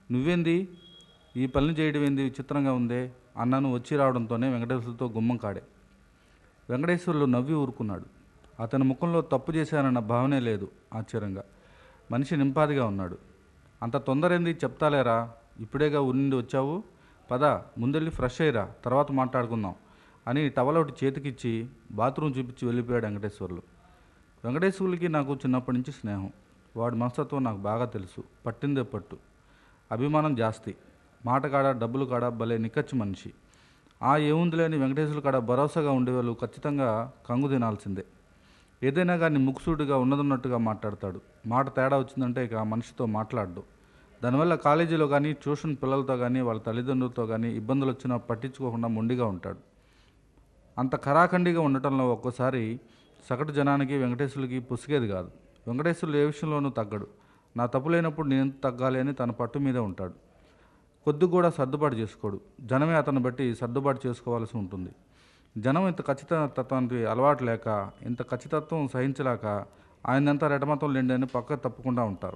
నువ్వేంది ఈ పని చేయడం ఏంది విచిత్రంగా ఉందే అన్నను వచ్చి రావడంతోనే వెంకటేశ్వరులతో గుమ్మం కాడే వెంకటేశ్వర్లు నవ్వి ఊరుకున్నాడు అతని ముఖంలో తప్పు చేశానన్న భావనే లేదు ఆశ్చర్యంగా మనిషి నింపాదిగా ఉన్నాడు అంత తొందర ఏంది చెప్తాలేరా ఇప్పుడేగా ఊరి నుండి వచ్చావు పద ముందెళ్ళి ఫ్రెష్ అయ్యిరా తర్వాత మాట్లాడుకుందాం అని టవల్ ఒకటి చేతికిచ్చి బాత్రూమ్ చూపించి వెళ్ళిపోయాడు వెంకటేశ్వర్లు వెంకటేశ్వర్లకి నాకు చిన్నప్పటి నుంచి స్నేహం వాడి మనస్తత్వం నాకు బాగా తెలుసు పట్టిందే పట్టు అభిమానం జాస్తి మాట కాడ డబ్బులు కాడ భలే నిక్కచ్చు మనిషి ఆ ఏముంది లేని వెంకటేశ్వరుల కాడ భరోసాగా ఉండేవాళ్ళు ఖచ్చితంగా కంగు తినాల్సిందే ఏదైనా కానీ ముక్కుసూటిగా ఉన్నదున్నట్టుగా మాట్లాడతాడు మాట తేడా వచ్చిందంటే ఇక ఆ మనిషితో మాట్లాడు దానివల్ల కాలేజీలో కానీ ట్యూషన్ పిల్లలతో కానీ వాళ్ళ తల్లిదండ్రులతో కానీ ఇబ్బందులు వచ్చినా పట్టించుకోకుండా మొండిగా ఉంటాడు అంత ఖరాఖండిగా ఉండటంలో ఒక్కోసారి సగటు జనానికి వెంకటేశ్వరులకి పుసిగేది కాదు వెంకటేశ్వరులు ఏ విషయంలోనూ తగ్గడు నా తప్పు లేనప్పుడు నేను తగ్గాలి అని తన పట్టు మీదే ఉంటాడు కొద్ది కూడా సర్దుబాటు చేసుకోడు జనమే అతన్ని బట్టి సర్దుబాటు చేసుకోవాల్సి ఉంటుంది జనం ఇంత ఖచ్చితత్వానికి అలవాటు లేక ఇంత ఖచ్చితత్వం సహించలేక ఆయనంతా రెటమతం లేండి అని పక్క తప్పకుండా ఉంటారు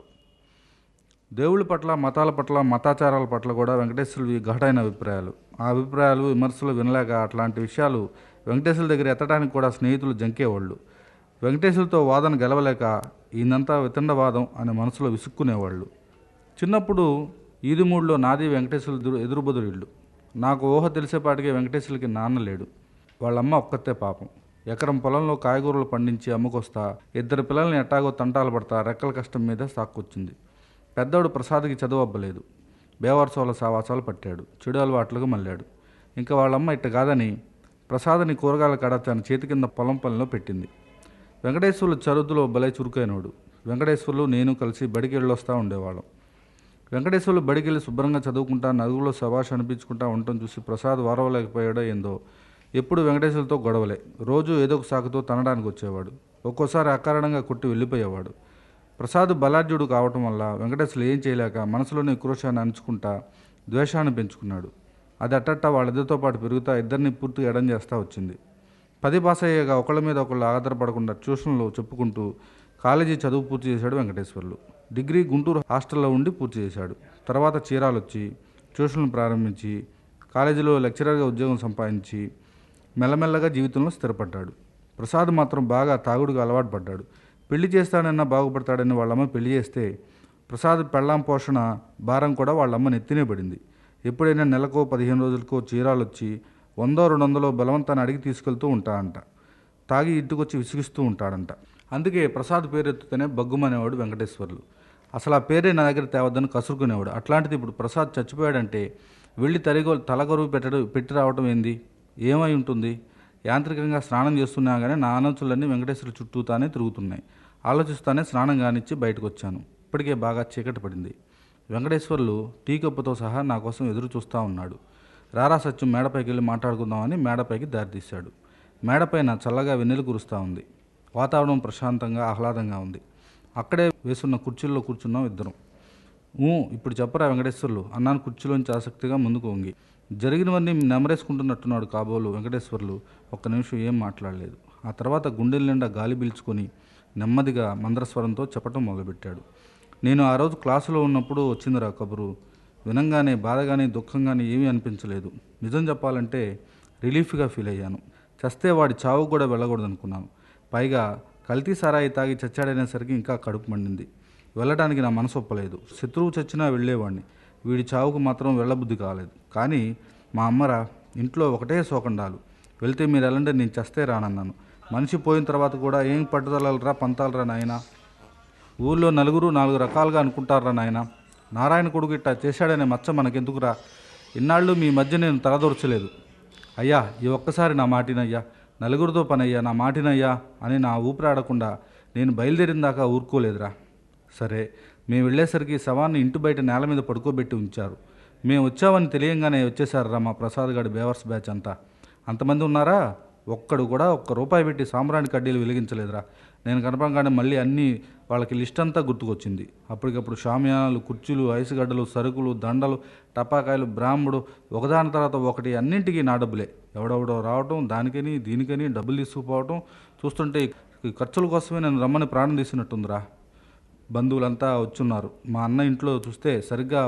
దేవుళ్ళ పట్ల మతాల పట్ల మతాచారాల పట్ల కూడా వెంకటేశ్వరువి ఘటైన అభిప్రాయాలు ఆ అభిప్రాయాలు విమర్శలు వినలేక అట్లాంటి విషయాలు వెంకటేశ్వరుల దగ్గర ఎత్తడానికి కూడా స్నేహితులు జంకేవాళ్ళు వెంకటేశ్వరులతో వాదన గెలవలేక ఈయనంతా వితండవాదం అనే మనసులో విసుక్కునేవాళ్ళు చిన్నప్పుడు ఈదుమూడిలో నాది వెంకటేశ్వరులు ఎదురు ఎదురుబదురు ఇల్లు నాకు ఊహ తెలిసేపాటికే వెంకటేశ్వరులకి నాన్న లేడు వాళ్ళమ్మ ఒక్కతే పాపం ఎకరం పొలంలో కాయగూరలు పండించి అమ్ముకొస్తా ఇద్దరు పిల్లల్ని ఎట్టాగో తంటాలు పడతా రెక్కల కష్టం మీద సాక్కొచ్చింది పెద్దోడు ప్రసాద్కి చదువు అబ్బలేదు బేవర్సోల సావాసాలు పట్టాడు చెడు అలవాట్లకు మళ్ళాడు ఇంకా వాళ్ళమ్మ ఇట్ట కాదని ప్రసాద్ని కూరగాయల కడ తన చేతి కింద పొలం పనిలో పెట్టింది వెంకటేశ్వర్లు చరుదులో భలే చురుకైనోడు వెంకటేశ్వర్లు నేను కలిసి బడికి వెళ్ళొస్తూ ఉండేవాళ్ళం వెంకటేశ్వర్లు బడికి వెళ్ళి శుభ్రంగా చదువుకుంటా నలుగులో శభాష్ అనిపించుకుంటా ఉండటం చూసి ప్రసాద్ వారవలేకపోయాడో ఏందో ఎప్పుడు వెంకటేశ్వర్లతో గొడవలే రోజు ఏదో ఒక సాకుతో తనడానికి వచ్చేవాడు ఒక్కోసారి అకారణంగా కొట్టి వెళ్ళిపోయేవాడు ప్రసాద్ బలాఢ్యుడు కావటం వల్ల వెంకటేశ్వర్లు ఏం చేయలేక మనసులోని క్రోషాన్ని అణుచుకుంటా ద్వేషాన్ని పెంచుకున్నాడు అది అట్టట్ట వాళ్ళిద్దరితో పాటు పెరుగుతా ఇద్దరిని పూర్తిగా ఎడం చేస్తూ వచ్చింది పది పాస్ అయ్యాక ఒకళ్ళ మీద ఒకళ్ళు ఆధారపడకుండా ట్యూషన్లో చెప్పుకుంటూ కాలేజీ చదువు పూర్తి చేశాడు వెంకటేశ్వర్లు డిగ్రీ గుంటూరు హాస్టల్లో ఉండి పూర్తి చేశాడు తర్వాత చీరాలు వచ్చి ట్యూషన్లు ప్రారంభించి కాలేజీలో లెక్చరర్గా ఉద్యోగం సంపాదించి మెల్లమెల్లగా జీవితంలో స్థిరపడ్డాడు ప్రసాద్ మాత్రం బాగా తాగుడుగా అలవాటు పడ్డాడు పెళ్లి చేస్తాడన్నా బాగుపడతాడని వాళ్ళమ్మ పెళ్లి చేస్తే ప్రసాద్ పెళ్ళాం పోషణ భారం కూడా వాళ్ళమ్మ నెత్తినే పడింది ఎప్పుడైనా నెలకో పదిహేను రోజులకో చీరాలు వచ్చి వందో రెండు వందలో బలవంతాన్ని అడిగి తీసుకెళ్తూ ఉంటాడంట తాగి ఇంటికొచ్చి విసిగిస్తూ ఉంటాడంట అందుకే ప్రసాద్ పేరు ఎత్తుతేనే బగ్గుమనేవాడు వెంకటేశ్వర్లు అసలు ఆ పేరే నా దగ్గర తేవద్దని కసురుకునేవాడు అట్లాంటిది ఇప్పుడు ప్రసాద్ చచ్చిపోయాడంటే వెళ్ళి తరిగో తలగరువు పెట్టడు పెట్టి రావటం ఏంది ఏమై ఉంటుంది యాంత్రికంగా స్నానం చేస్తున్నా కానీ నా ఆలోచనలన్నీ వెంకటేశ్వర చుట్టూతానే తిరుగుతున్నాయి ఆలోచిస్తానే స్నానం కానిచ్చి బయటకు వచ్చాను ఇప్పటికే బాగా చీకటి పడింది వెంకటేశ్వర్లు టీ కప్పుతో సహా నా కోసం ఎదురు చూస్తూ ఉన్నాడు రారా సత్యం మేడపైకి వెళ్ళి మాట్లాడుకుందామని మేడపైకి దారితీశాడు మేడపైన చల్లగా వెన్నెలు కురుస్తూ ఉంది వాతావరణం ప్రశాంతంగా ఆహ్లాదంగా ఉంది అక్కడే వేసున్న కుర్చీల్లో కూర్చున్నాం ఇద్దరం ఊ ఇప్పుడు చెప్పరా వెంకటేశ్వర్లు అన్నాను కుర్చీలోంచి ఆసక్తిగా ముందుకు వంగి జరిగినవన్నీ నెమరేసుకుంటున్నట్టున్నాడు కాబోలు వెంకటేశ్వర్లు ఒక్క నిమిషం ఏం మాట్లాడలేదు ఆ తర్వాత గుండెల నిండా గాలి పీల్చుకొని నెమ్మదిగా మంద్రస్వరంతో చెప్పటం మొదలుపెట్టాడు నేను ఆ రోజు క్లాసులో ఉన్నప్పుడు వచ్చిందిరా కబురు వినంగానే బాధగానే దుఃఖంగానే ఏమీ అనిపించలేదు నిజం చెప్పాలంటే రిలీఫ్గా ఫీల్ అయ్యాను చస్తే వాడి చావు కూడా వెళ్ళకూడదు అనుకున్నాను పైగా కల్తీ సారాయి తాగి చచ్చాడనేసరికి ఇంకా కడుపు మండింది వెళ్ళడానికి నా మనసు ఒప్పలేదు శత్రువు చచ్చినా వెళ్ళేవాడిని వీడి చావుకు మాత్రం వెళ్ళబుద్ధి కాలేదు కానీ మా అమ్మరా ఇంట్లో ఒకటే శోకండాలు వెళ్తే మీరు వెళ్ళండి నేను చస్తే రానన్నాను మనిషి పోయిన తర్వాత కూడా ఏం పట్టుదలరా పంతాలరా నాయనా ఊళ్ళో నలుగురు నాలుగు రకాలుగా అనుకుంటారా నాయన నారాయణ కొడుకు ఇట్టా చేశాడనే మచ్చ మనకెందుకురా ఇన్నాళ్ళు మీ మధ్య నేను తలదొరచలేదు అయ్యా ఈ ఒక్కసారి నా మాటినయ్యా నలుగురితో పనయ్యా నా మాటినయ్యా అని నా ఊపిరాడకుండా నేను బయలుదేరిన దాకా ఊరుకోలేదురా సరే మేము వెళ్ళేసరికి శవాన్ని ఇంటి బయట నేల మీద పడుకోబెట్టి ఉంచారు మేము వచ్చామని తెలియంగానే వచ్చేసారురా మా ప్రసాద్ గడి బేవర్స్ బ్యాచ్ అంతా అంతమంది ఉన్నారా ఒక్కడు కూడా ఒక్క రూపాయి పెట్టి సాంబ్రాణి కడ్డీలు వెలిగించలేదురా నేను కనపడగానే మళ్ళీ అన్నీ వాళ్ళకి లిస్ట్ అంతా గుర్తుకొచ్చింది అప్పటికప్పుడు షామియానాలు కుర్చీలు ఐసుగడ్డలు సరుకులు దండలు టపాకాయలు బ్రాహ్ముడు ఒకదాని తర్వాత ఒకటి అన్నింటికీ నా డబ్బులే ఎవడెవడో రావటం దానికని దీనికని డబ్బులు తీసుకుపోవటం చూస్తుంటే ఈ ఖర్చుల కోసమే నేను రమ్మని ప్రాణం తీసినట్టుందిరా బంధువులంతా వచ్చున్నారు మా అన్న ఇంట్లో చూస్తే సరిగ్గా